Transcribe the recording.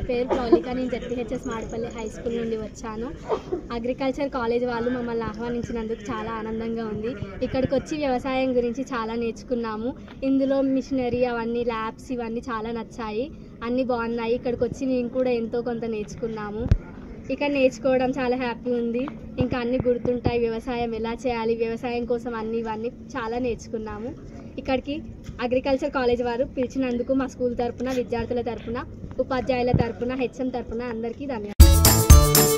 పేరు ప్రౌలిక నేను ZPHS Madapalli high school నుండి వచ్చాను అగ్రికల్చర్ కాలేజ్ వాళ్ళు మమ్మల్ని ఆహ్వానించినందుకు చాలా ఆనందంగా ఉంది ఇక్కడికి వచ్చి వ్యవసాయం గురించి చాలా నేర్చుకున్నాము ఇందులో మిషనరీ అవన్నీ ల్యాబ్స్ ఇవన్నీ చాలా నచ్చాయి అన్నీ బాగున్నాయి ఇక్కడికి వచ్చి మేము కూడా ఎంతో కొంత నేర్చుకున్నాము ఇక్కడ నేర్చుకోవడం చాలా హ్యాపీ ఉంది ఇంకా అన్ని గుర్తుంటాయి వ్యవసాయం ఎలా చేయాలి వ్యవసాయం కోసం అన్ని ఇవన్నీ చాలా నేర్చుకున్నాము ఇక్కడికి అగ్రికల్చర్ కాలేజ్ వారు పిలిచినందుకు మా స్కూల్ తరపున విద్యార్థుల తరపున ఉపాధ్యాయుల తరపున హెచ్ఎం తరపున అందరికీ ధన్యవాదాలు